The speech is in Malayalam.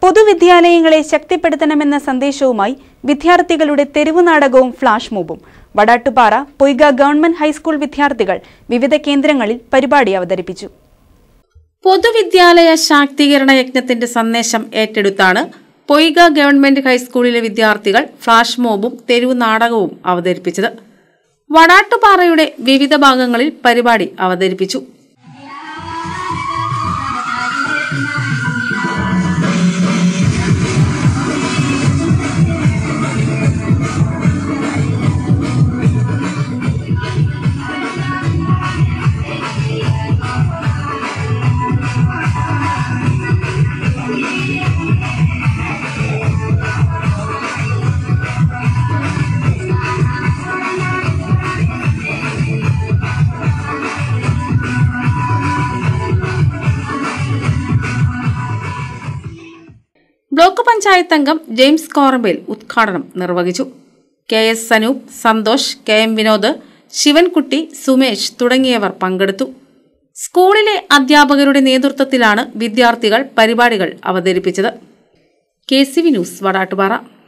പൊതുവിദ്യാലയങ്ങളെ ശക്തിപ്പെടുത്തണമെന്ന സന്ദേശവുമായി വിദ്യാർത്ഥികളുടെ തെരുവു നാടകവും ഫ്ലാഷ് മോബും വടാട്ടുപാറ പൊയ്ക ഗവൺമെന്റ് ഹൈസ്കൂൾ വിദ്യാർത്ഥികൾ വിവിധ കേന്ദ്രങ്ങളിൽ പരിപാടി അവതരിപ്പിച്ചു പൊതുവിദ്യാലയ ശാക്തീകരണ യജ്ഞത്തിന്റെ സന്ദേശം ഏറ്റെടുത്താണ് പൊയ്ക ഗവൺമെന്റ് ഹൈസ്കൂളിലെ വിദ്യാർത്ഥികൾ ഫ്ലാഷ് മോബും തെരുവു നാടകവും അവതരിപ്പിച്ചത് വടാട്ടുപാറയുടെ വിവിധ ഭാഗങ്ങളിൽ പരിപാടി അവതരിപ്പിച്ചു ബ്ലോക്ക് പഞ്ചായത്ത് അംഗം ജെയിംസ് കോറമ്പേൽ ഉദ്ഘാടനം നിർവഹിച്ചു K S Sanoop Santhosh K M Vinod Sivankutty Sumesh തുടങ്ങിയവർ പങ്കെടുത്തു സ്കൂളിലെ അധ്യാപകരുടെ നേതൃത്വത്തിലാണ് വിദ്യാർത്ഥികൾ പരിപാടികൾ അവതരിപ്പിച്ചത് K C V news Vadattupara